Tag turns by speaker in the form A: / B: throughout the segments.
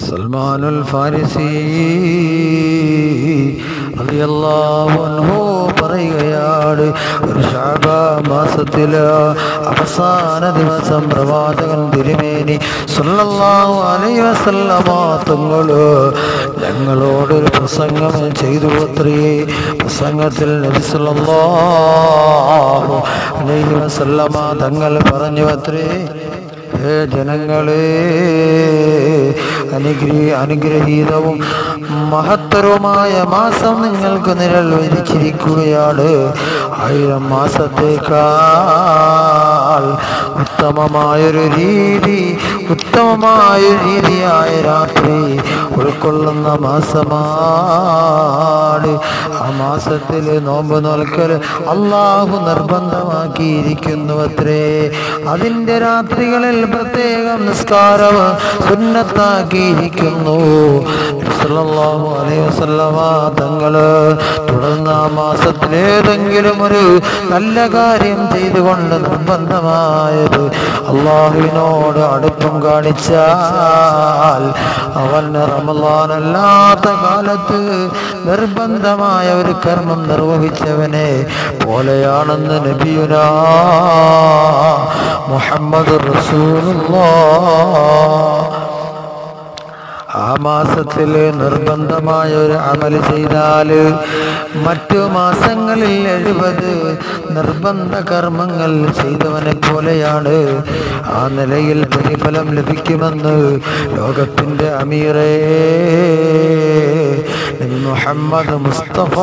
A: സൽമാനുൽ ഫാരിസി റളിയല്ലാഹു അൻഹു പറയുകയാണ് ഒരു ഷാബ മാസത്തില് അവസാന ദിവസം പ്രവാചകൻ തിരുമേനി സല്ലല്ലാഹു അലൈഹി വസല്ലമ തങ്ങള് ഞങ്ങളോടൊരു പ്രസംഗം ചെയ്തു അത്രേ പ്രസംഗത്തിൽ നബി സല്ലല്ലാഹു അലൈഹി വസല്ലമ തങ്ങൾ പറഞ്ഞു അത്രേ ഹേ ജനങ്ങളെ അനുഗ്രഹീ അനുഗ്രഹീതവും മഹത്തരവുമായ മാസം നിങ്ങൾക്ക് നിഴൽ വിരിച്ചിരിക്കുകയാണ് ആയിരം മാസത്തേക്കാൾ ഉത്തമമായൊരു രീതി ഉത്തമമായൊരു രീതിയായ രാത്രി ഉൾക്കൊള്ളുന്ന മാസമാണ് ആ മാസത്തിൽ നോമ്പ് നോൽക്കൽ അള്ളാഹു നിർബന്ധമാക്കിയിരിക്കുന്നു അത്രേ അതിൻ്റെ രാത്രികളിൽ പ്രത്യേകം നിസ്കാരം സുന്നത്താക്കിയിരിക്കുന്നു സല്ലല്ലാഹു അലൈഹി വസല്ലമ തങ്ങള് തുടർന്ന് ആ മാസത്തിൽ ഏതെങ്കിലും ഒരു നല്ല കാര്യം ചെയ്തുകൊണ്ട് നിർബന്ധമായത് അള്ളാഹുവിനോട് അടുപ്പം കാണിച്ചാൽ അവന് റമലാനല്ലാത്ത കാലത്ത് നിർബന്ധമായ ഒരു കർമ്മം നിർവഹിച്ചവനെ പോലെയാണെന്ന് നബിയുന മുഹമ്മദ് റസൂലുള്ളാഹ് ആ മാസത്തിൽ നിർബന്ധമായ ഒരു അമൽ ചെയ്താൽ മറ്റു മാസങ്ങളിൽ എഴുപത് നിർബന്ധ കർമ്മങ്ങൾ ചെയ്തവനെ പോലെയാണ് ആ നിലയിൽ പ്രതിഫലം ലഭിക്കുമെന്ന് ലോകത്തിൻ്റെ അമീറേ നബി മുഹമ്മദ് മുസ്തഫ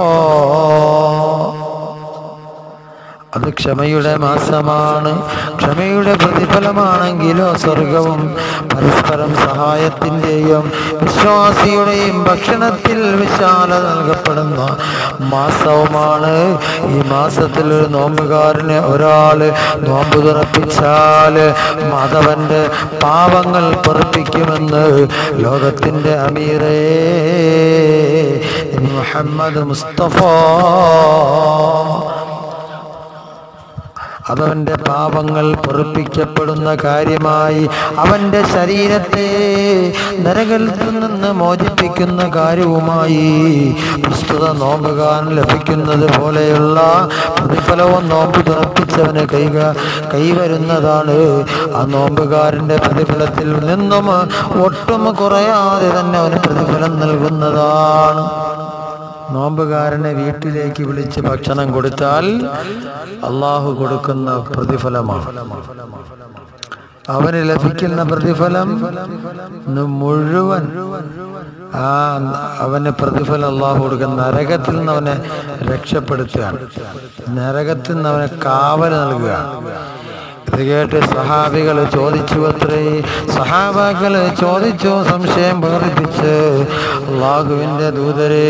A: അത് ക്ഷമയുടെ മാസമാണ് ക്ഷമയുടെ പ്രതിഫലമാണെങ്കിലോ സ്വർഗവും പരസ്പരം സഹായത്തിൻ്റെയും വിശ്വാസിയുടെയും ഭക്ഷണത്തിൽ വിശാല നൽകപ്പെടുന്ന മാസവുമാണ് ഈ മാസത്തിൽ ഒരു നോമ്പുകാരന് ഒരാൾ നോമ്പ് തുറപ്പിച്ചാൽ മാധവന്റെ പാവങ്ങൾ പൊറപ്പിക്കുമെന്ന് ലോകത്തിൻ്റെ അമീറേ നബി മുഹമ്മദ് മുസ്തഫ അതവൻ്റെ പാപങ്ങൾ പൊറുപ്പിക്കപ്പെടുന്ന കാര്യമായി അവൻ്റെ ശരീരത്തെ നരകത്തിൽ നിന്ന് മോചിപ്പിക്കുന്ന കാര്യവുമായി പ്രസ്തുത നോമ്പുകാരൻ ലഭിക്കുന്നത് പോലെയുള്ള പ്രതിഫലവും നോമ്പ് തുറപ്പിച്ചവന് കൈക കൈവരുന്നതാണ് ആ നോമ്പുകാരൻ്റെ പ്രതിഫലത്തിൽ നിന്നും ഒട്ടും കുറയാതെ തന്നെ അവന് പ്രതിഫലം നൽകുന്നതാണ് നോമ്പുകാരനെ വീട്ടിലേക്ക് വിളിച്ച് ഭക്ഷണം കൊടുത്താൽ അള്ളാഹു കൊടുക്കുന്ന പ്രതിഫലമാണ് അവന് ലഭിക്കുന്ന പ്രതിഫലം ഇന്ന് മുഴുവൻ ആ അവന് പ്രതിഫലം അള്ളാഹു കൊടുക്കുന്ന നരകത്തിൽ നിന്ന് അവനെ രക്ഷപ്പെടുത്തുകയാണ് നരകത്തിൽ നിന്ന് അവനെ കാവൽ നൽകുകയാണ് ഇത് കേട്ട് സഹാബികൾ ചോദിച്ചു അത്രേ സഹാബാക്കൾ ചോദിച്ചു സംശയം പ്രകടിപ്പിച്ച് അള്ളാഹുവിൻ്റെ ദൂതരേ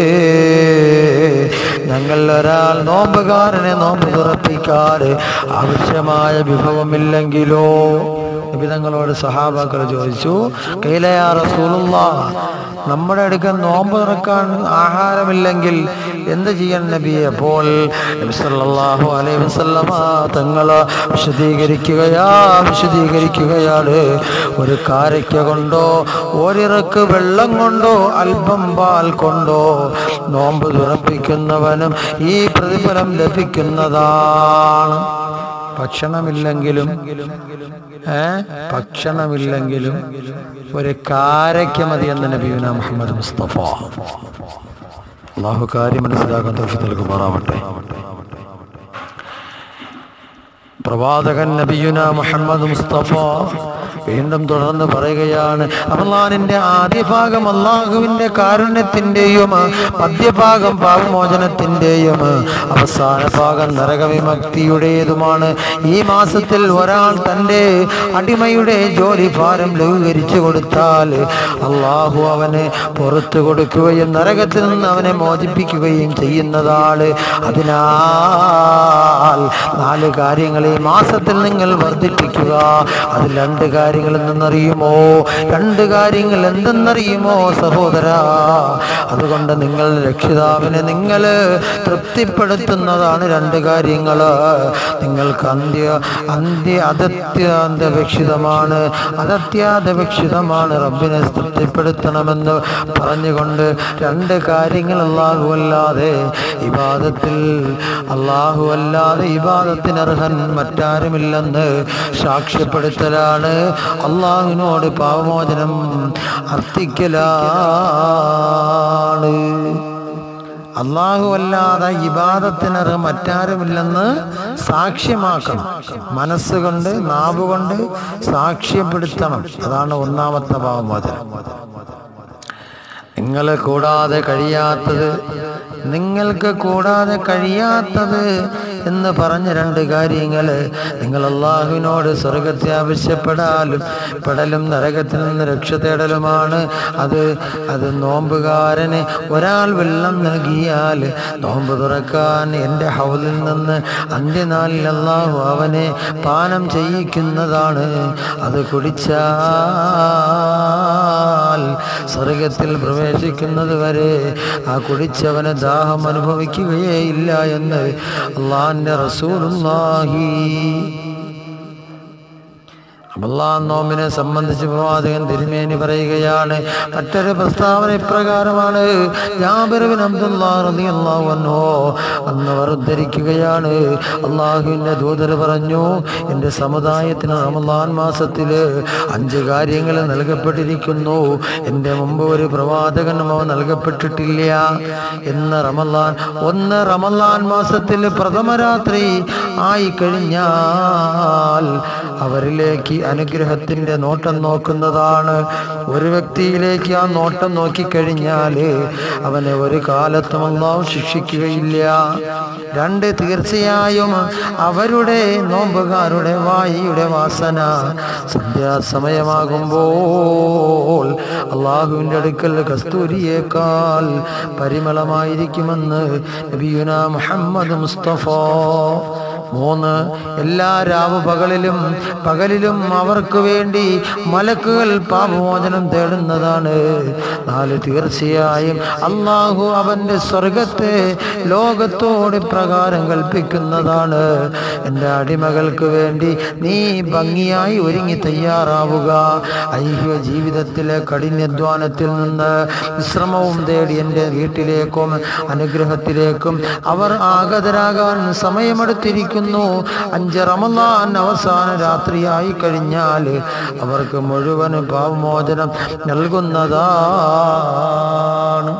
A: ഞങ്ങൾ ഒരാൾ നോമ്പുകാരനെ നോമ്പ് തുറപ്പിക്കാറ് ആവശ്യമായ വിഭവമില്ലെങ്കിലോ നിബിതങ്ങളോട് സഹാബാക്കൾ ചോദിച്ചു കൈലയാ റസൂലുള്ള നമ്മുടെ അടുക്കൽ നോമ്പ് തുറക്കാൻ ആഹാരമില്ലെങ്കിൽ എന്ത് ചെയ്യാൻ നബിയെ അപ്പോൾ നബി സല്ലല്ലാഹു അലൈഹി വസല്ലമ തങ്ങൾ വിശദീകരിക്കുകയാ വിശദീകരിക്കുകയാണ് ഒരു കാരയ്ക്ക കൊണ്ടോ ഒരിറക്ക് വെള്ളം കൊണ്ടോ അല്പം പാൽ കൊണ്ടോ നോമ്പ് തുറപ്പിക്കുന്നവനും ഈ പ്രതിഫലം ലഭിക്കുന്നതാണ് ഭക്ഷണമില്ലെങ്കിലും ഏ ഭക്ഷണമില്ലെങ്കിലും ഒരു കാരയ്ക്ക മതി എന്ന് നബീന മുഹമ്മദ് മുസ്തഫ അള്ളാഹു കാര്യം മനസ്സിലാക്കാൻ തോഫി നൽകുമാറാവട്ടെ പ്രവാചകൻ നബിയുന മുഹമ്മദ് മുസ്തഫ വീണ്ടും തുടർന്ന് പറയുകയാണ് അള്ളാഹിന്റെ ആദ്യ ഭാഗം അള്ളാഹുവിന്റെ കാരുണ്യത്തിന്റെയും മധ്യഭാഗം പാപമോചനത്തിന്റെയും അവസാന ഭാഗം നരകവിമുക്തിയുടേതുമാണ് ഈ മാസത്തിൽ ഒരാൾ തൻ്റെ അടിമയുടെ ജോലി ഭാരം ലഘൂകരിച്ചു കൊടുത്താൽ അള്ളാഹു അവന് പുറത്തു കൊടുക്കുകയും നരകത്തിൽ നിന്ന് അവനെ മോചിപ്പിക്കുകയും ചെയ്യുന്നതാണ് അതിനാൽ നാല് കാര്യങ്ങൾ ഈ മാസത്തിൽ നിങ്ങൾ വർദ്ധിപ്പിക്കുക അതിൽ രണ്ട് കാര്യം കാര്യങ്ങൾ എന്തെന്നറിയുമോ രണ്ട് കാര്യങ്ങൾ എന്തെന്നറിയുമോ സഹോദര അതുകൊണ്ട് നിങ്ങൾ രക്ഷിതാവിനെ നിങ്ങൾ തൃപ്തിപ്പെടുത്തുന്നതാണ് രണ്ട് കാര്യങ്ങൾ നിങ്ങൾക്ക് അന്ത്യ അന്ത്യ അതത്യാന്തപേക്ഷിതമാണ് അതത്യാന്തപേക്ഷിതമാണ് റബ്ബിനെ തൃപ്തിപ്പെടുത്തണമെന്ന് പറഞ്ഞുകൊണ്ട് രണ്ട് കാര്യങ്ങൾ അല്ലാഹു അല്ലാതെ ഇബാദത്തിൽ അല്ലാഹു അല്ലാതെ ഇബാദത്തിന് അർഹൻ മറ്റാരുമില്ലെന്ന് സാക്ഷ്യപ്പെടുത്തലാണ് അള്ളാഹുവിനോട് പാവമോചനം അർത്ഥിക്കലാണ് അള്ളാഹു അല്ലാതെ ഇബാദത്തിനറ് മറ്റാരുമില്ലെന്ന് സാക്ഷ്യമാക്കണം മനസ്സുകൊണ്ട് നാവുകൊണ്ട് സാക്ഷ്യപ്പെടുത്തണം അതാണ് ഒന്നാമത്തെ ഭാവമോചനം നിങ്ങളെ കൂടാതെ കഴിയാത്തത് നിങ്ങൾക്ക് കൂടാതെ കഴിയാത്തത് എന്ന് പറഞ്ഞ രണ്ട് കാര്യങ്ങൾ നിങ്ങൾ അള്ളാഹുവിനോട് സ്വർഗത്തെ ആവശ്യപ്പെടാലും പെടലും നരകത്തിൽ നിന്ന് രക്ഷ തേടലുമാണ് അത് അത് നോമ്പുകാരന് ഒരാൾ വെള്ളം നൽകിയാൽ നോമ്പ് തുറക്കാൻ എൻ്റെ ഹൗലിൽ നിന്ന് അന്ത്യനാളിൽ അള്ളാഹു അവനെ പാനം ചെയ്യിക്കുന്നതാണ് അത് കുടിച്ചാൽ സ്വർഗത്തിൽ പ്രവേശിക്കുന്നത് വരെ ആ കുടിച്ചവന് ദാഹം അനുഭവിക്കുകയേ ഇല്ല എന്ന് അള്ളാന്റെ റസൂലുള്ളാഹി അള്ളാഹ് നോമിനെ സംബന്ധിച്ച് പ്രവാചകൻ തിരുമേനി പറയുകയാണ് മറ്റൊരു പ്രസ്താവന ഇപ്രകാരമാണ് ജാബിർബിൻ അബ്ദുല്ലാഹ് റളിയല്ലാഹു അൻഹു അന്നവർ ഉദ്ധരിക്കുകയാണ് അള്ളാഹുവിൻ്റെ ദൂതർ പറഞ്ഞു എൻ്റെ സമുദായത്തിന് റമദാൻ മാസത്തിൽ അഞ്ച് കാര്യങ്ങൾ നൽകപ്പെട്ടിരിക്കുന്നു എൻ്റെ മുമ്പ് ഒരു പ്രവാചകനും അവ നൽകപ്പെട്ടിട്ടില്ല എന്ന് റമദാൻ ഒന്ന് റമദാൻ മാസത്തിൽ പ്രഥമ രാത്രി ആയി കഴിഞ്ഞാൽ അവരിലേക്ക് അനുഗ്രഹത്തിന്റെ നോട്ടം നോക്കുന്നതാണ് ഒരു വ്യക്തിയിലേക്ക് ആ നോട്ടം നോക്കിക്കഴിഞ്ഞാൽ അവനെ ഒരു കാലത്തും അള്ളാഹു ശിക്ഷിക്കുകയില്ല രണ്ട് തീർച്ചയായും അവരുടെ നോമ്പുകാരുടെ വായിയുടെ വാസന സന്ധ്യാസമയമാകുമ്പോൾ അള്ളാഹുവിൻ്റെ അടുക്കൽ കസ്തൂരിയേക്കാൾ പരിമളമായിരിക്കുമെന്ന് നബിയുന മുഹമ്മദ് മുസ്തഫ മൂന്ന് എല്ലാ രാവ് പകലിലും പകലിലും അവർക്ക് വേണ്ടി മലക്കുകൾ പാപമോചനം തേടുന്നതാണ് നാല് തീർച്ചയായും അള്ളാഹു അവൻ്റെ സ്വർഗത്തെ ലോകത്തോട് പ്രകാരം കൽപ്പിക്കുന്നതാണ് എൻ്റെ അടിമകൾക്ക് വേണ്ടി നീ ഭംഗിയായി ഒരുങ്ങി തയ്യാറാവുക ഐഹിക ജീവിതത്തിലെ കഠിനാധ്വാനത്തിൽ നിന്ന് വിശ്രമവും തേടി എൻ്റെ വീട്ടിലേക്കും അനുഗ്രഹത്തിലേക്കും അവർ ആഗതരാകാൻ സമയമെടുത്തിരിക്കുന്നു അഞ്ച് റമദാൻ അവസാന രാത്രിയായി കഴിഞ്ഞാൽ അവർക്ക് മുഴുവൻ പാവമോചനം നൽകുന്നതാണ്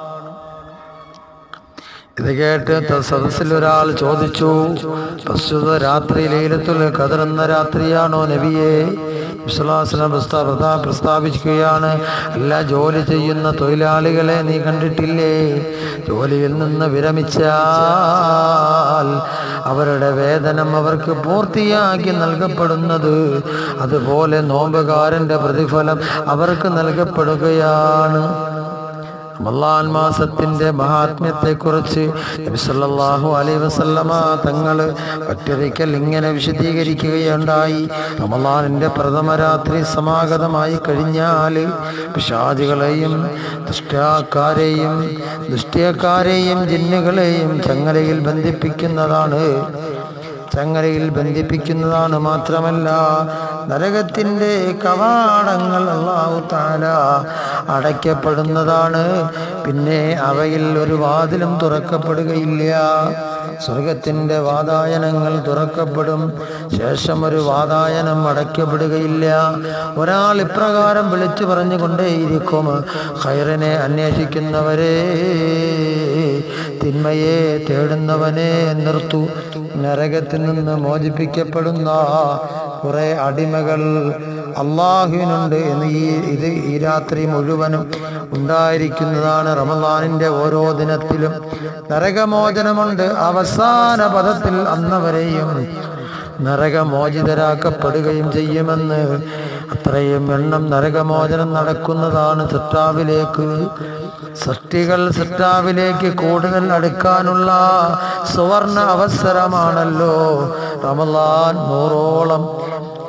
A: ഇത് കേട്ട് ത- സദസ്സിൽ ഒരാൾ ചോദിച്ചു പ്രസ്തുത രാത്രി ലൈലത്തുൽ ഖദർ എന്ന രാത്രിയാണോ നബിയെ വിശ്വാസനം പ്രസ്താ പ്രസ്താവിക്കുകയാണ് അല്ല ജോലി ചെയ്യുന്ന തൊഴിലാളികളെ നീ കണ്ടിട്ടില്ലേ ജോലിയിൽ നിന്ന് വിരമിച്ചാൽ അവരുടെ വേതനം അവർക്ക് പൂർത്തിയാക്കി നൽകപ്പെടുന്നത് അതുപോലെ നോമ്പുകാരൻ്റെ പ്രതിഫലം അവർക്ക് നൽകപ്പെടുകയാണ് റമളാൻ മാസത്തിന്റെ മഹാത്മ്യത്തെക്കുറിച്ച് നബി സല്ലല്ലാഹു അലൈഹി വസല്ലമ തങ്ങൾ ഒറ്റൊരിക്കൽ ഇങ്ങനെ വിശദീകരിക്കുകയുണ്ടായി റമളാനിന്റെ പ്രഥമ രാത്രി സമാഗതമായി കഴിഞ്ഞാൽ പിശാചുകളെയും ദുഷ്ടാക്കാരെയും ദുഷ്ടിയക്കാരെയും ജിന്നുകളെയും ചങ്ങലയിൽ ബന്ധിപ്പിക്കുന്നതാണ് ചങ്ങലയിൽ ബന്ധിപ്പിക്കുന്നതാണ് മാത്രമല്ല നരകത്തിൻ്റെ കവാടങ്ങൾ അള്ളാഹു താല അടയ്ക്കപ്പെടുന്നതാണ് പിന്നെ അവയിൽ ഒരു വാതിലും തുറക്കപ്പെടുകയില്ല സ്വർഗത്തിൻ്റെ വാതായനങ്ങൾ തുറക്കപ്പെടും ശേഷം ഒരു വാതായനം അടയ്ക്കപ്പെടുകയില്ല ഒരാൾ ഇപ്രകാരം വിളിച്ചു പറഞ്ഞുകൊണ്ടേയിരിക്കും ഖൈറിനെ അന്വേഷിക്കുന്നവരെ തിന്മയെ തേടുന്നവനെ നിർത്തു നരകത്തിൽ നിന്ന് മോചിപ്പിക്കപ്പെടുന്ന കുറെ അടിമകൾ അള്ളാഹുവിനുണ്ട് എന്ന് ഈ ഇത് ഈ രാത്രി മുഴുവനും ഉണ്ടായിരിക്കുന്നതാണ് റമദാനിന്റെ ഓരോ ദിനത്തിലും നരകമോചനമുണ്ട് അവസാന പദത്തിൽ അന്നവരെയും നരകമോചിതരാക്കപ്പെടുകയും ചെയ്യുമെന്ന് അത്രയും എണ്ണം നരകമോചനം നടക്കുന്നതാണ് സൃഷ്ടാവിലേക്ക് സൃഷ്ടികൾ സൃഷ്ടാവിലേക്ക് കൂടുതൽ അടുക്കാനുള്ള സുവർണ അവസരമാണല്ലോ റമലാൻ നൂറോളം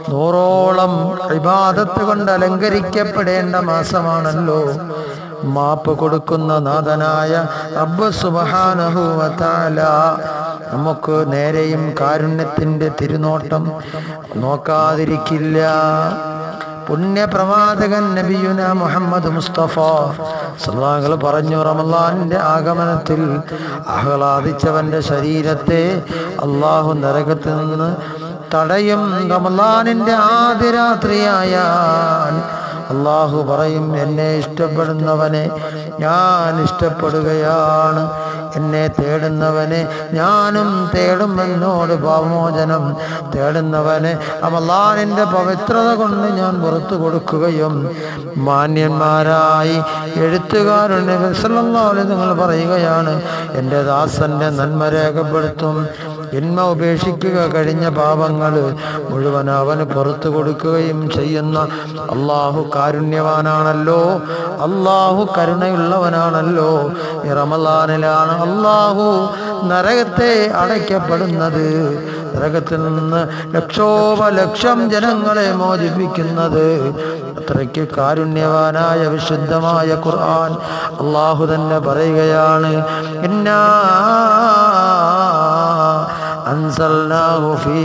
A: നൂറോളം ഇബാദത്ത് കൊണ്ട് അലങ്കരിക്കപ്പെടേണ്ട മാസമാണല്ലോ മാപ്പ് കൊടുക്കുന്ന നാഥനായ റബ്ബ് സുബ്ഹാനഹു വ തആല നമുക്ക് നേരെയും കാരുണ്യത്തിന്റെ തിരുനോട്ടം നോക്കാതിരിക്കില്ല പുണ്യപ്രവാചകൻ നബിയുന മുഹമ്മദ് മുസ്തഫ സല്ലാഹങ്ങൾ പറഞ്ഞു റമലാനിന്റെ ആഗമനത്തിൽ ആഹ്ലാദിച്ചവന്റെ ശരീരത്തെ അള്ളാഹു നരകത്തിൽ നിന്ന് തടയും റമലാനിന്റെ ആദ്യ രാത്രിയായാൽ അള്ളാഹു പറയും എന്നെ ഇഷ്ടപ്പെടുന്നവനെ ഞാൻ ഇഷ്ടപ്പെടുകയാണ് എന്നെ തേടുന്നവനെ ഞാനും തേടും എന്നോട് പാവമോചനം തേടുന്നവനെ അമലാനിൻ്റെ പവിത്രത കൊണ്ട് ഞാൻ പുറത്തു കൊടുക്കുകയും മാന്യന്മാരായി എഴുത്തുകാരുടെ വിസലല്ലാതെ നിങ്ങൾ പറയുകയാണ് എൻ്റെ ദാസന്റെ നന്മ രേഖപ്പെടുത്തും ജന്മ ഉപേക്ഷിക്കുക കഴിഞ്ഞ പാപങ്ങൾ മുഴുവൻ അവന് പുറത്തു കൊടുക്കുകയും ചെയ്യുന്ന അള്ളാഹു കാരുണ്യവാനാണല്ലോ അള്ളാഹു കരുണയുള്ളവനാണല്ലോ ഈ റമലാനിലാണ് അള്ളാഹു നരകത്തെ അടയ്ക്കപ്പെടുന്നത് നരകത്തിൽ നിന്ന് ലക്ഷോപലക്ഷം ജനങ്ങളെ മോചിപ്പിക്കുന്നത് അത്രയ്ക്ക് കാരുണ്യവാനായ വിശുദ്ധമായ ഖുർആൻ അള്ളാഹു തന്നെ പറയുകയാണ് എന്നാ أنزلناه في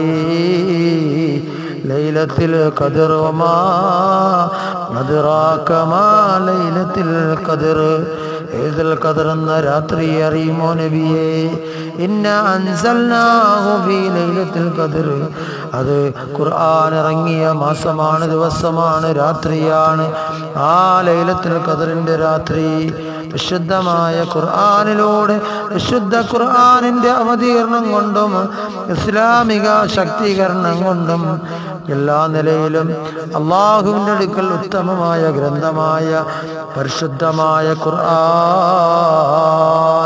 A: ليلة القدر وما أدراك ما ليلة القدر ഏതിൽ കതിർന്ന രാത്രി അറിയുമോ നബിയെ ഇന്ന അൻസൽനാഹു ഫീ ലൈലത്തിൽ ഖദർ അത് ഖുർആൻ ഇറങ്ങിയ മാസമാണ് ദിവസമാണ് രാത്രിയാണ് ആ ലൈലത്തിൽ ഖദറിന്റെ രാത്രി വിശുദ്ധമായ ഖുർആാനിലൂടെ വിശുദ്ധ ഖുർആാനിൻ്റെ അവതീർണം കൊണ്ടും ഇസ്ലാമിക ശക്തീകരണം കൊണ്ടും എല്ലാ നിലയിലും അള്ളാഹുവിൻ്റെ അടുക്കൽ ഉത്തമമായ ഗ്രന്ഥമായ പരിശുദ്ധമായ ഖുർആൻ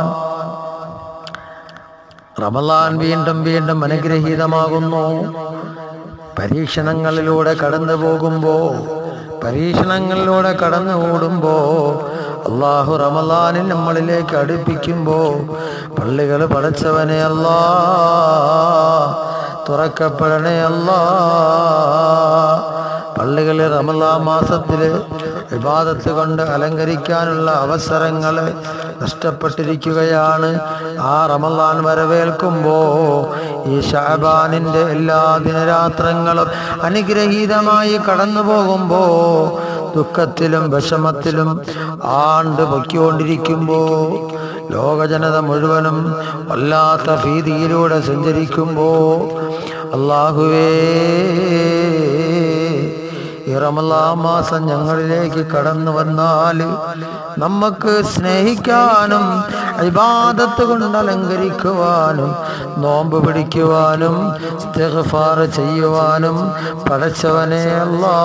A: റമലാൻ വീണ്ടും വീണ്ടും അനുഗ്രഹീതമാകുന്നു പരീക്ഷണങ്ങളിലൂടെ കടന്നു പോകുമ്പോ പരീക്ഷണങ്ങളിലൂടെ കടന്നു ഓടുമ്പോ അള്ളാഹു റമലാനിൽ നമ്മളിലേക്ക് അടുപ്പിക്കുമ്പോ പള്ളികൾ പടച്ചവനെ അല്ലാ തുറക്കപ്പെടണേ അല്ലാ പള്ളികളിൽ റമലാ മാസത്തില് വിവാദത്ത് കൊണ്ട് അലങ്കരിക്കാനുള്ള അവസരങ്ങൾ നഷ്ടപ്പെട്ടിരിക്കുകയാണ് ആ റമലാൻ വരവേൽക്കുമ്പോ ഈ ഷാബാനിന്റെ എല്ലാ ദിനരാത്രങ്ങളും അനുഗ്രഹീതമായി കടന്നു പോകുമ്പോ ദുഃഖത്തിലും വിഷമത്തിലും ആണ്ട് പൊയ്ക്കൊണ്ടിരിക്കുമ്പോ ലോകജനത മുഴുവനും വല്ലാത്ത ഭീതിയിലൂടെ സഞ്ചരിക്കുമ്പോ അള്ളാഹുവേ ഈ റമലാ മാസം ഞങ്ങളിലേക്ക് കടന്നു വന്നാൽ നമുക്ക് സ്നേഹിക്കാനും ഇബാദത്ത് കൊണ്ട് അലങ്കരിക്കുവാനും നോമ്പ് പിടിക്കുവാനും ഇസ്തിഗ്ഫാർ ചെയ്യുവാനും പടച്ചവനെ അല്ലാ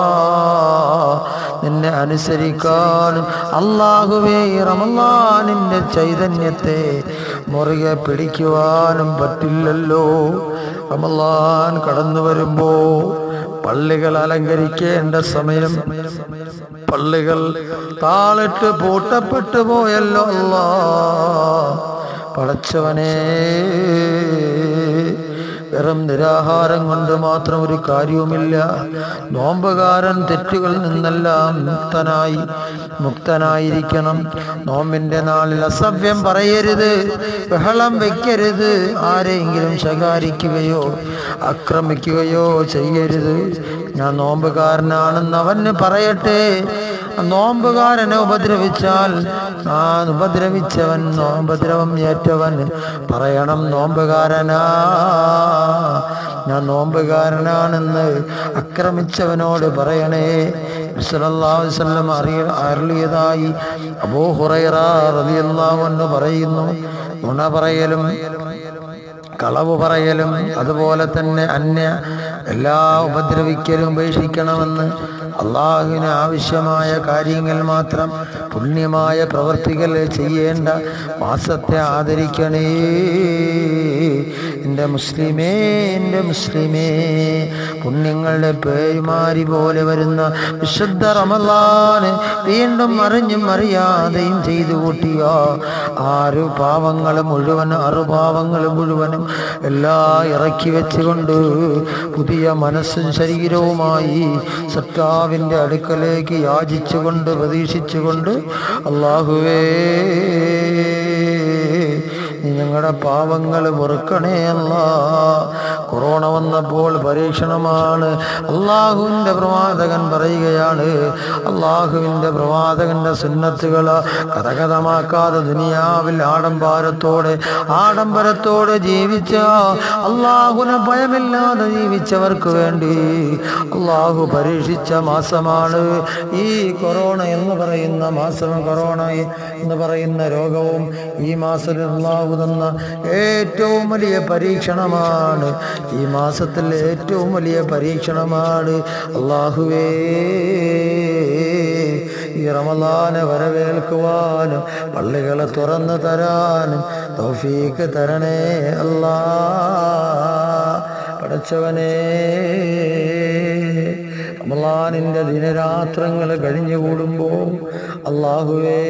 A: നിന്നെ അനുസരിക്കാനും അള്ളാഹുവേ ഈ റമലാനിൻ്റെ ചൈതന്യത്തെ മുറുകെ പിടിക്കുവാനും പറ്റില്ലല്ലോ റമലാൻ കടന്നു വരുമ്പോ പള്ളികൾ അലങ്കരിക്കേണ്ട സമയം പള്ളികൾ താളിട്ട് പൂട്ടപ്പെട്ടു പോയല്ലോ അല്ലാ പടച്ചവനേ വെറും നിരാഹാരം കൊണ്ട് മാത്രം ഒരു കാര്യവുമില്ല നോമ്പുകാരൻ തെറ്റുകളിൽ നിന്നെല്ലാം മുക്തനായി മുക്തനായിരിക്കണം നോമ്പിന്റെ നാളിൽ അസഭ്യം പറയരുത് ബഹളം വെക്കരുത് ആരെങ്കിലും ശകാരിക്കുകയോ ആക്രമിക്കുകയോ ചെയ്യരുത് ഞാൻ നോമ്പുകാരനാണെന്ന് അവന് പറയട്ടെ നോമ്പുകാരനെ ഉപദ്രവിച്ചാൽ ആ ഉപദ്രവിച്ചവൻ നോമ്പദ്രവം ഏറ്റവൻ പറയണം നോമ്പുകാരനാ ഞാൻ നോമ്പുകാരനാണെന്ന് ആക്രമിച്ചവനോട് പറയണേ വസല്ലം അറിയ അരുളിയതായി അബൂ ഹുറൈറ റളിയല്ലാഹു അൻഹു പറയുന്നു നുണ പറയലും കളവ് പറയലും അതുപോലെ തന്നെ അന്യ എല്ലാ ഉപദ്രവിക്കലും ഉപേക്ഷിക്കണമെന്ന് അള്ളാഹുവിന് ആവശ്യമായ കാര്യങ്ങൾ മാത്രം പുണ്യമായ പ്രവർത്തികൾ ചെയ്യേണ്ട മാസത്തെ ആദരിക്കണേ എൻ്റെ മുസ്ലിമേ എൻ്റെ മുസ്ലിമേ പുണ്യങ്ങളുടെ പേരുമാരി പോലെ വരുന്ന വിശുദ്ധ റമലാന് വീണ്ടും അറിഞ്ഞും അറിയാതെയും ചെയ്തു കൂട്ടിയ ആറ് പാവങ്ങൾ മുഴുവൻ അറുപാവങ്ങൾ മുഴുവനും എല്ലാം ഇറക്കി വെച്ചുകൊണ്ട് പുതിയ മനസ്സും ശരീരവുമായി സത്താവിൻ്റെ അടുക്കലേക്ക് യാചിച്ചുകൊണ്ട് പ്രതീക്ഷിച്ചുകൊണ്ട് അള്ളാഹുവേ നീ ഞങ്ങളുടെ പാവങ്ങൾ പൊറുക്കണേ അല്ല കൊറോണ വന്നപ്പോൾ പരീക്ഷണമാണ് അള്ളാഹുവിൻ്റെ പ്രവാചകൻ പറയുകയാണ് അള്ളാഹുവിൻ്റെ പ്രവാചകന്റെ സുന്നത്തുകൾ കഥകഥമാക്കാതെ ദുനിയാവിൽ ആഡംബരത്തോടെ ആഡംബരത്തോടെ ജീവിച്ച അള്ളാഹുനെ ഭയമില്ലാതെ ജീവിച്ചവർക്ക് വേണ്ടി അള്ളാഹു പരീക്ഷിച്ച മാസമാണ് ഈ കൊറോണ എന്ന് പറയുന്ന മാസം കൊറോണ എന്ന് പറയുന്ന രോഗവും ഈ മാസത്തിൽ അള്ളാഹു തന്ന ഏറ്റവും വലിയ പരീക്ഷണമാണ് ഈ മാസത്തിൽ ഏറ്റവും വലിയ പരീക്ഷണമാണ് അള്ളാഹുവേ ഈ റമലാനെ വരവേൽക്കുവാനും പള്ളികളെ തുറന്നു തരാനും തൗഫീക്ക് തരണേ അല്ലാ പടച്ചവനേ റമലാനിൻ്റെ ദിനരാത്രങ്ങൾ കഴിഞ്ഞുകൂടുമ്പോൾ അള്ളാഹുവേ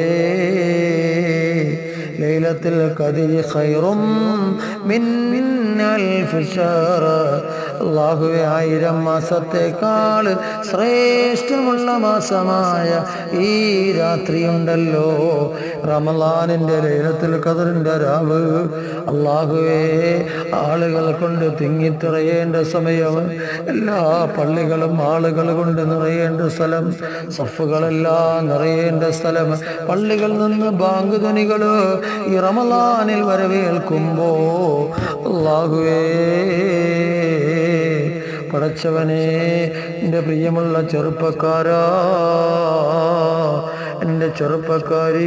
A: ലൈലത്തിൽ കതിരി ഖൈറും മിൻ അൽഫി ശഹർ അള്ളാഹുവെ ആയിരം മാസത്തേക്കാൾ ശ്രേഷ്ഠമുള്ള മാസമായ ഈ രാത്രിയുണ്ടല്ലോ റമലാനിൻ്റെ ലൈലത്തിൽ കതിറിൻ്റെ രാവ് അള്ളാഹുവെ ആളുകൾ കൊണ്ട് തിങ്ങിത്തിറയേണ്ട സമയം എല്ലാ പള്ളികളും ആളുകൾ കൊണ്ട് നിറയേണ്ട സ്ഥലം സഫുകളെല്ലാം നിറയേണ്ട സ്ഥലം പള്ളികളിൽ നിന്ന് ബാങ്ക് ധ്വനികൾ ഈ റമലാനിൽ വരവേൽക്കുമ്പോ അള്ളാഹുവേ പടച്ചവനെ എൻ്റെ പ്രിയമുള്ള ചെറുപ്പക്കാരാ എൻ്റെ ചെറുപ്പക്കാരി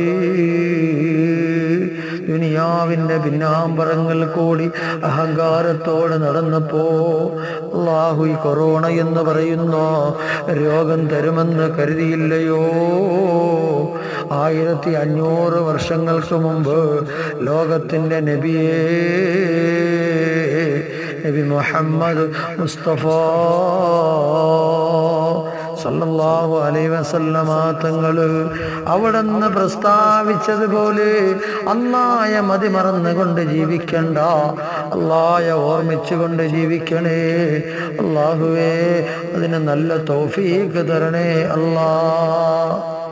A: ദുനിയാവിൻ്റെ പിന്നാമ്പറങ്ങൾ കൂടി അഹങ്കാരത്തോടെ നടന്നപ്പോ അള്ളാഹു ഈ കൊറോണ എന്ന് പറയുന്ന രോഗം തരുമെന്ന് കരുതിയില്ലയോ ആയിരത്തി അഞ്ഞൂറ് വർഷങ്ങൾക്ക് മുമ്പ് ലോകത്തിൻ്റെ നബിയേ നബി മുഹമ്മദ് മുസ്തഫ സല്ലല്ലാഹു അലൈഹി വസല്ലമ തങ്ങൾ അവിടുന്ന് പ്രസ്താവിച്ചതുപോലെ അന്നായ മതി മറന്നുകൊണ്ട് ജീവിക്കണ്ട അള്ളായ ഓർമ്മിച്ചുകൊണ്ട് ജീവിക്കണേ അള്ളാഹുവേ അതിന് നല്ല തൗഫീക്ക് തരണേ അല്ലാ